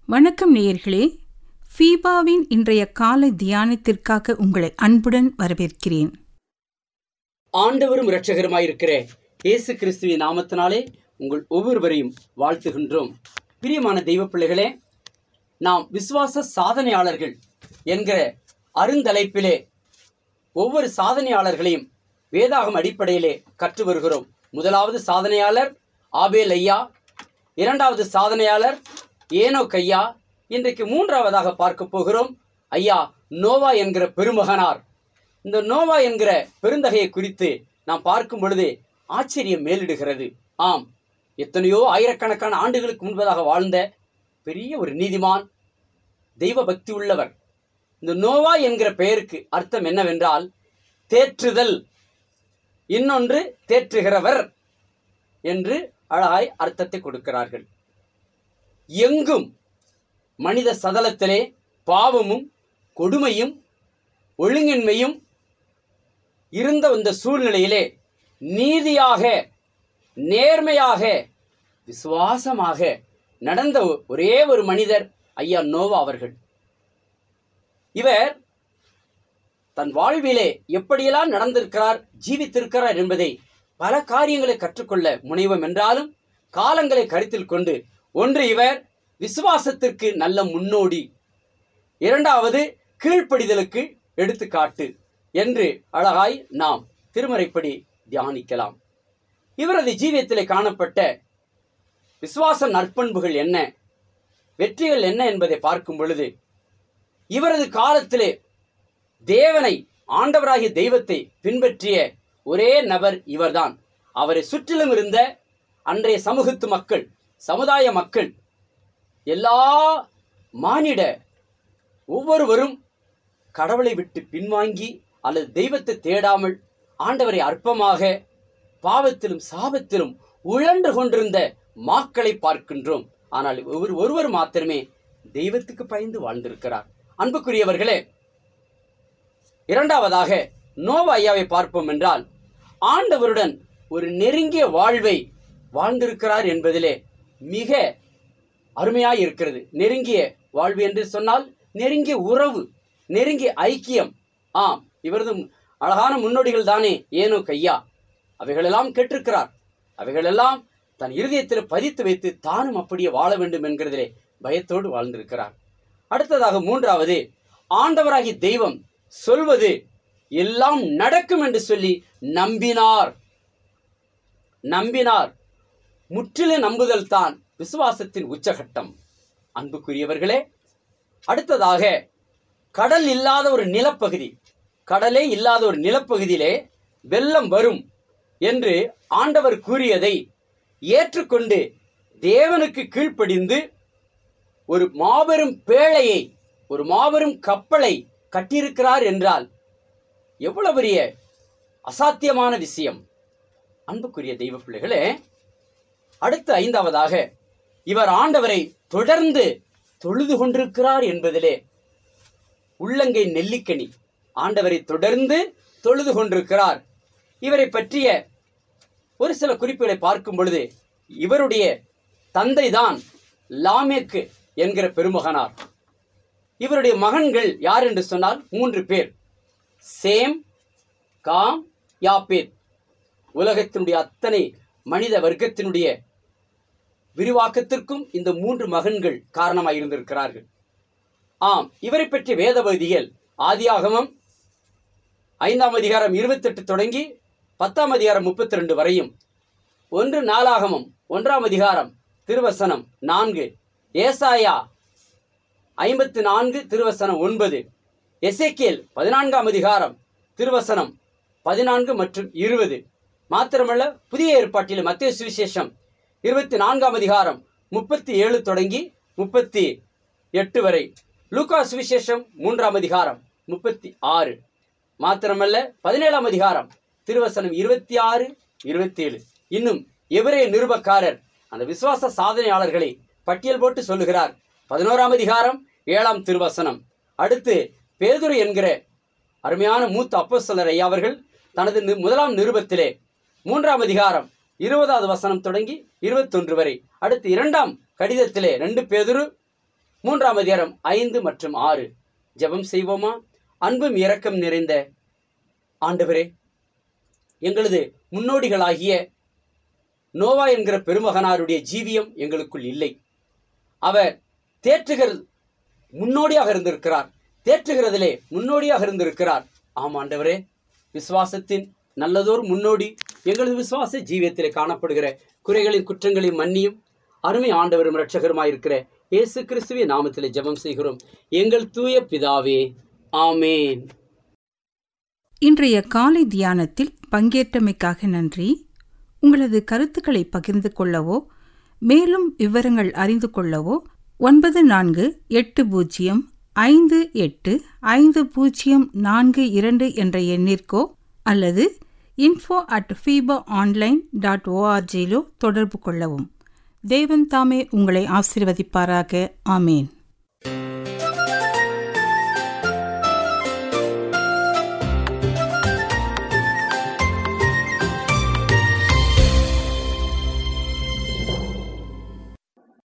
வணக்கம் நேயர்களே ஃபீபாவின் இன்றைய காலை தியானத்திற்காக உங்களை அன்புடன் வரவேற்கிறேன் ஆண்டவரும் இரட்சகருமாயிருக்கிற இயேசு கிறிஸ்துவின் நாமத்தினாலே உங்கள் ஒவ்வொருவரையும் வாழ்த்துகின்றோம் பிரியமான தெய்வ பிள்ளைகளே நாம் விசுவாச சாதனையாளர்கள் என்கிற அருந்தலைப்பிலே ஒவ்வொரு சாதனையாளர்களையும் வேதாகம் அடிப்படையிலே கற்று வருகிறோம் முதலாவது சாதனையாளர் ஆபேல் ஐயா இரண்டாவது சாதனையாளர் ஏனோ கையா இன்றைக்கு மூன்றாவதாக பார்க்க போகிறோம் ஐயா நோவா என்கிற பெருமகனார் இந்த நோவா என்கிற பெருந்தகையை குறித்து நாம் பார்க்கும் பொழுது ஆச்சரியம் மேலிடுகிறது ஆம் எத்தனையோ ஆயிரக்கணக்கான ஆண்டுகளுக்கு முன்பதாக வாழ்ந்த பெரிய ஒரு நீதிமான் தெய்வ பக்தி உள்ளவர் இந்த நோவா என்கிற பெயருக்கு அர்த்தம் என்னவென்றால் தேற்றுதல் இன்னொன்று தேற்றுகிறவர் என்று அழகாய் அர்த்தத்தை கொடுக்கிறார்கள் எங்கும் மனித சதலத்திலே பாவமும் கொடுமையும் ஒழுங்கின்மையும் இருந்த இந்த சூழ்நிலையிலே நீதியாக நேர்மையாக விசுவாசமாக நடந்த ஒரே ஒரு மனிதர் ஐயா நோவா அவர்கள் இவர் தன் வாழ்விலே எப்படியெல்லாம் நடந்திருக்கிறார் ஜீவித்திருக்கிறார் என்பதை பல காரியங்களை கற்றுக்கொள்ள முனைவோம் என்றாலும் காலங்களை கருத்தில் கொண்டு ஒன்று இவர் விசுவாசத்திற்கு நல்ல முன்னோடி இரண்டாவது கீழ்ப்படிதலுக்கு எடுத்துக்காட்டு என்று அழகாய் நாம் திருமறைப்படி தியானிக்கலாம் இவரது ஜீவியத்திலே காணப்பட்ட விசுவாச நற்பண்புகள் என்ன வெற்றிகள் என்ன என்பதை பார்க்கும் பொழுது இவரது காலத்திலே தேவனை ஆண்டவராகிய தெய்வத்தை பின்பற்றிய ஒரே நபர் இவர்தான் அவரை சுற்றிலும் இருந்த அன்றைய சமூகத்து மக்கள் சமுதாய மக்கள் எல்லா மானிட ஒவ்வொருவரும் கடவுளை விட்டு பின்வாங்கி அல்லது தெய்வத்தை தேடாமல் ஆண்டவரை அற்பமாக பாவத்திலும் சாபத்திலும் உழன்று கொண்டிருந்த மாக்களை பார்க்கின்றோம் ஆனால் ஒவ்வொரு ஒருவர் மாத்திரமே தெய்வத்துக்கு பயந்து வாழ்ந்திருக்கிறார் அன்புக்குரியவர்களே இரண்டாவதாக நோவா ஐயாவை பார்ப்போம் என்றால் ஆண்டவருடன் ஒரு நெருங்கிய வாழ்வை வாழ்ந்திருக்கிறார் என்பதிலே மிக அருமையாய் இருக்கிறது நெருங்கிய வாழ்வு என்று சொன்னால் நெருங்கிய உறவு நெருங்கிய ஐக்கியம் ஆம் இவரது அழகான முன்னோடிகள் தானே ஏனோ கையா அவைகளெல்லாம் கேட்டிருக்கிறார் அவைகளெல்லாம் தன் இருதயத்தில் பதித்து வைத்து தானும் அப்படியே வாழ வேண்டும் என்கிறதிலே பயத்தோடு வாழ்ந்திருக்கிறார் அடுத்ததாக மூன்றாவது ஆண்டவராகி தெய்வம் சொல்வது எல்லாம் நடக்கும் என்று சொல்லி நம்பினார் நம்பினார் முற்றிலும் நம்புதல் தான் விசுவாசத்தின் உச்சகட்டம் அன்புக்குரியவர்களே அடுத்ததாக கடல் இல்லாத ஒரு நிலப்பகுதி கடலே இல்லாத ஒரு நிலப்பகுதியிலே வெள்ளம் வரும் என்று ஆண்டவர் கூறியதை ஏற்றுக்கொண்டு தேவனுக்கு கீழ்ப்படிந்து ஒரு மாபெரும் பேழையை ஒரு மாபெரும் கப்பலை கட்டியிருக்கிறார் என்றால் எவ்வளவு பெரிய அசாத்தியமான விஷயம் அன்புக்குரிய தெய்வ பிள்ளைகளே அடுத்த ஐந்தாவதாக இவர் ஆண்டவரை தொடர்ந்து தொழுது கொண்டிருக்கிறார் என்பதிலே உள்ளங்கை நெல்லிக்கனி ஆண்டவரை தொடர்ந்து தொழுது கொண்டிருக்கிறார் இவரை பற்றிய ஒரு சில குறிப்புகளை பார்க்கும் பொழுது இவருடைய தந்தை தான் லாமேக்கு என்கிற பெருமகனார் இவருடைய மகன்கள் யார் என்று சொன்னால் மூன்று பேர் சேம் காம் யாப்பேத் உலகத்தினுடைய அத்தனை மனித வர்க்கத்தினுடைய விரிவாக்கத்திற்கும் இந்த மூன்று மகன்கள் காரணமாக இருந்திருக்கிறார்கள் ஆம் இவரை பற்றிய வேதபதிகள் ஆதியாகமம் ஐந்தாம் அதிகாரம் இருபத்தெட்டு தொடங்கி பத்தாம் அதிகாரம் முப்பத்தி ரெண்டு வரையும் ஒன்று நாளாகமம் ஒன்றாம் அதிகாரம் திருவசனம் நான்கு ஏசாயா ஐம்பத்து நான்கு திருவசனம் ஒன்பது எசேக்கியல் பதினான்காம் அதிகாரம் திருவசனம் பதினான்கு மற்றும் இருபது மாத்திரமல்ல புதிய ஏற்பாட்டில் மத்திய சுவிசேஷம் இருபத்தி நான்காம் அதிகாரம் முப்பத்தி ஏழு தொடங்கி முப்பத்தி எட்டு வரை லூகா சுவிசேஷம் மூன்றாம் அதிகாரம் முப்பத்தி ஆறு மாத்திரமல்ல பதினேழாம் அதிகாரம் திருவசனம் இருபத்தி ஆறு இருபத்தி ஏழு இன்னும் எவரே நிருபக்காரர் அந்த விசுவாச சாதனையாளர்களை பட்டியல் போட்டு சொல்லுகிறார் பதினோராம் அதிகாரம் ஏழாம் திருவசனம் அடுத்து பேதுரு என்கிற அருமையான மூத்த அப்போஸ்தலர் ஐயா அவர்கள் தனது நி- முதலாம் நிருபத்திலே மூன்றாம் அதிகாரம் இருபதாவது வசனம் தொடங்கி இருபத்தொன்று வரை அடுத்து இரண்டாம் கடிதத்திலே ரெண்டு பேதுரு மூன்றாம் அதிகாரம் ஐந்து மற்றும் ஆறு ஜெபம் செய்வோமா அன்பும் இரக்கம் நிறைந்த ஆண்டவரே எங்களது முன்னோடிகளாகிய நோவா என்கிற பெருமகனாருடைய ஜீவியம் எங்களுக்குள் இல்லை அவர் தேற்றுகிறது முன்னோடியாக இருந்திருக்கிறார் தேற்றுகிறதிலே முன்னோடியாக இருந்திருக்கிறார் ஆம் ஆண்டவரே விசுவாசத்தின் நல்லதோர் முன்னோடி எங்களது விசுவாச ஜீவியத்திலே காணப்படுகிற குறைகளின் குற்றங்களின் மன்னியும் அருமை ஆண்டவரும் இரட்சகருமாயிருக்கிற இயேசு கிறிஸ்துவின் நாமத்திலே ஜெபம் செய்கிறோம் எங்கள் தூய பிதாவே ஆமேன் இன்றைய காலை தியானத்தில் பங்கேற்றமைக்காக நன்றி உங்களது கருத்துக்களை பகிர்ந்து கொள்ளவோ மேலும் விவரங்கள் அறிந்து கொள்ளவோ ஒன்பது நான்கு எட்டு பூஜ்ஜியம் ஐந்து எட்டு ஐந்து பூஜ்ஜியம் நான்கு இரண்டு என்ற எண்ணிற்கோ அல்லது info at FIPA online dot ஓஆர்ஜியிலோ தொடர்பு கொள்ளவும் தேவன் தாமே உங்களை ஆசிர்வதிப்பாராக ஆமேன்